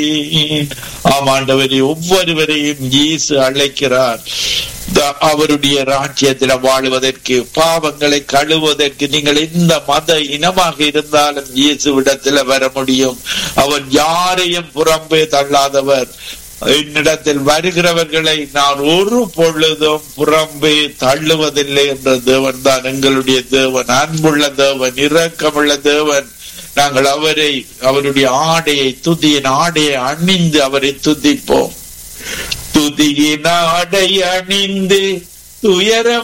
ஆமாண்டவரே ஒவ்வொருவரையும் இயேசு அழைக்கிறார் த- அவருடைய ராஜ்யத்தில் வாழுவதற்கு பாவங்களை கழுவுவதற்கு நீங்கள் எந்த மத இனமாக இருந்தாலும் இயேசுவிடத்தில் வர முடியும் அவர் யாரையும் புறம்பே தள்ளாதவர் என்னிடத்தில் வருகிறவர்களை நான் ஒரு பொழுதும் புறம்பே தள்ளுவதில்லை என்ற தேவன் தான் எங்களுடைய தேவன் அன்புள்ள தேவன் இரக்கமுள்ள தேவன் நாங்கள் அவரை அவருடைய ஆடையை துதியின் ஆடையை அணிந்து அவரை துதிப்போம் துதியின் ஆடை அணிந்து துயரம்